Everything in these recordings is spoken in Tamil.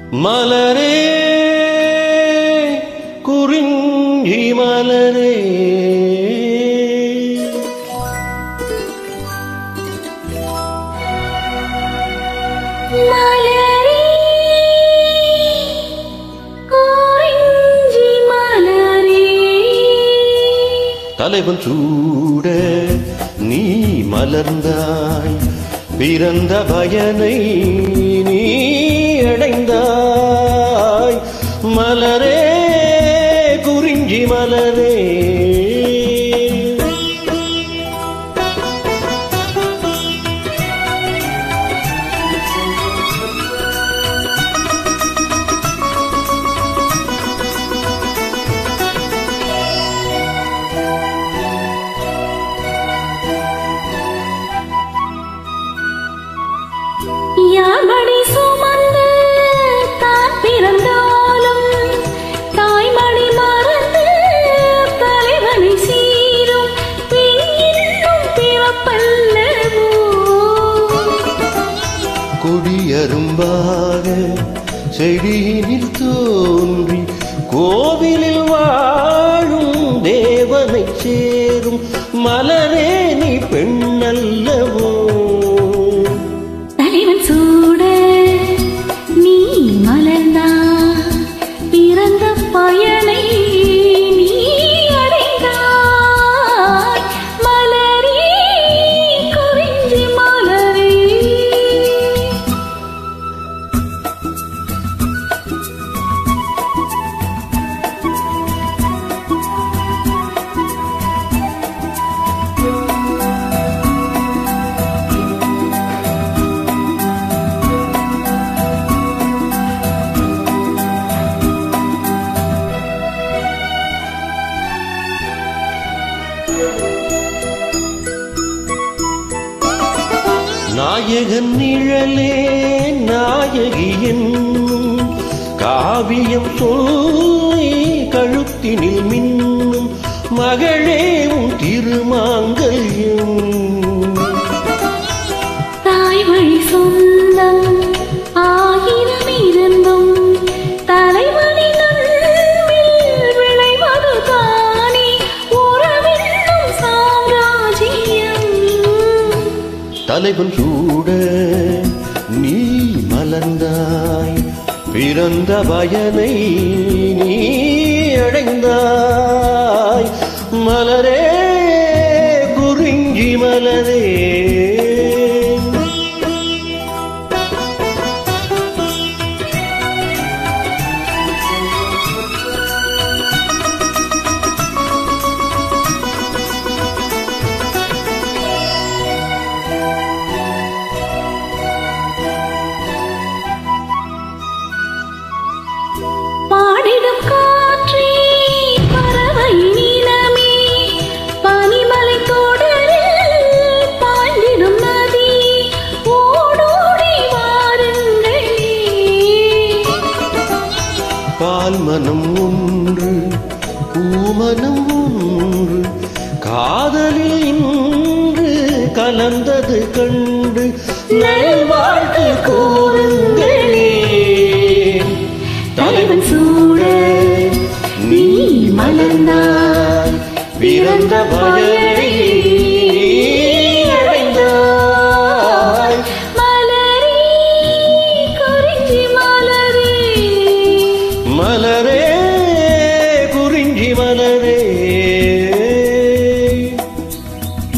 மலரே குறிஞ்சி மலரே மலரே குறிஞ்சி மலரே தலைவன் சூட நீ மலர்ந்தாய் பிறந்த பயனை நீ அடைந்தாய் மலரே குறிஞ்சி மலரே யாமடி சுமந்து தான் பிறந்தாலும் தாய்மடி மறந்து தலைவனை சீரும் பின்னும் பிறப்பல்லவோ கொடியரும்பாக செடியினில் தோன்றி கோவிலில் வாழும் தேவனை சேரும் மலரே நீ பெண்ணல்லவோ தலைவன் சூட நீ மலர்ந்தா பிறந்த பயனை நீ அடைந்தாய் மலரே குறிஞ்சி மலரே நாயகன் நிழலே நாயகி என்னும் காவியம் சொல்லி கழுத்தினில் மின்னும் மகளே உன் திருமாங்கல்யம் தாய் வழி சொந்தம் ஆயிரம் இருந்தும் தலைவனின் அன்பில் விளைவது தானே உறவென்னும் சாம்ராஜ்யம் தலைவன் சூட நீ மலர்ந்தாய் பிறந்த பயனை நீ அடைந்தாய் மலரே குறிஞ்சி மலரே பாடிடும் காற்றே பறவை நீலமே பனிமலை தொடரில் பாய்ந்திடும் நதி ஓடோடி வாருங்களே பால் மனம் ஒன்று பூமனம் ஒன்று காதலில் இன்று கலந்தது கண்டு நல்வாழ்த்து கூறுங்களே தலைவன் சூட நீ மலர்ந்தாய் பிறந்த பயனை அடைந்தாய் மலரே குறிஞ்சி மலரே மலரே குறிஞ்சி மலரே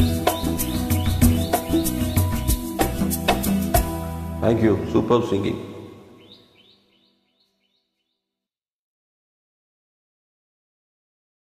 Thank you. Super singing.